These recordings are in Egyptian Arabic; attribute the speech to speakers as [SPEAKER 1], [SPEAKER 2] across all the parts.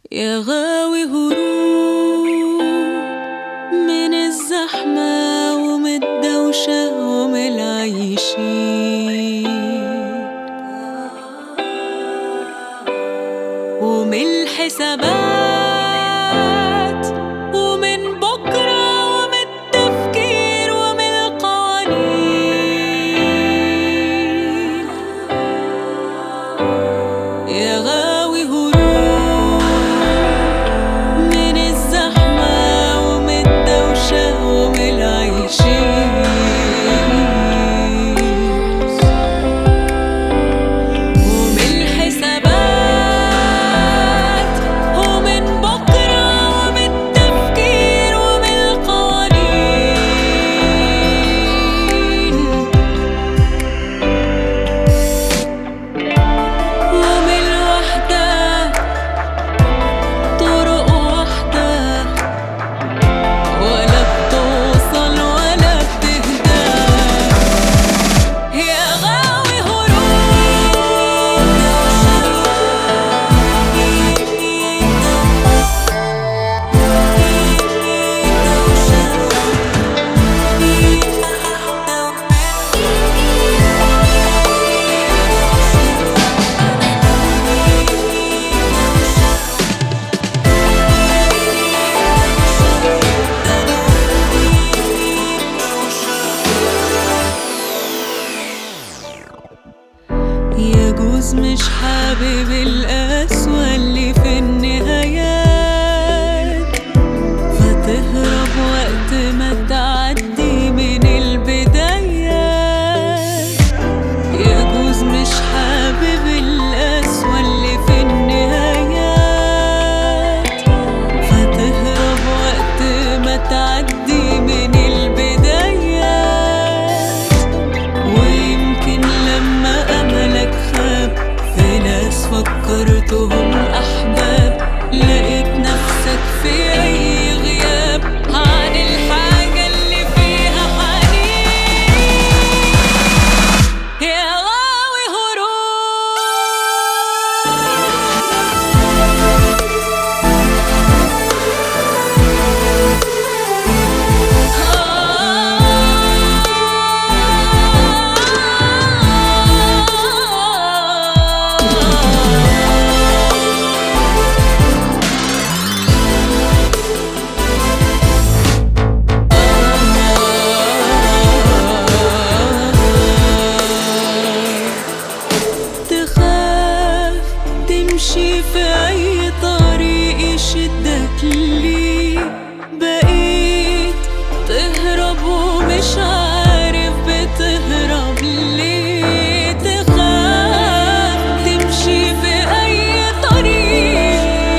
[SPEAKER 1] يا غاوي هروب من الزحمة ومن الدوشة ومن العايشين ومن الحسابات ومن بكرة ومن التفكير ومن القوانين يا غاوي هروب من الزحمة ومن الدوشة ومن العايشين ومن الحسابات ومن بكرة ومن التفكير ومن القوانين ومن الوحدة طرق واحدة ولا بتوصل ولا بتهدى يا غاوي يجوز مش حابب القسوة اللي في النهايات فتهرب وقت ما تعدي من البدايات يجوز مش حابب القسوة اللي في النهايات فتهرب وقت ما تعدي من البدايات ويمكن لما أملك خاب في ناس فكرتهم أحباب لقيت نفسك في أي غياب عن الحاجة اللي فيها حنين يا غاوي تخاف تمشي في أي طريق يشدك ليه بقيت تهرب ومش عارف بتهرب ليه تخاف تمشي في أي طريق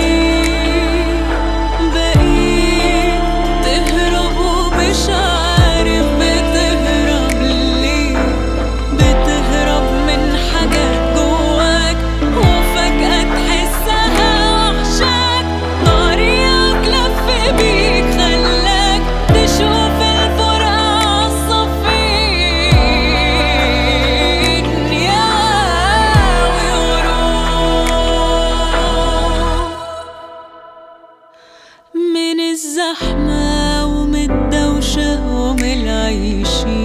[SPEAKER 1] بقيت تهرب ومش عارف بتهرب ليه بتهرب من حاجات جواك وفجأة تحسها وحشاك طريقك لف بيك خلاك تشوف الفرقة عالصفين يا وهروب من الزحمة ومن الدوشة ومن العيشين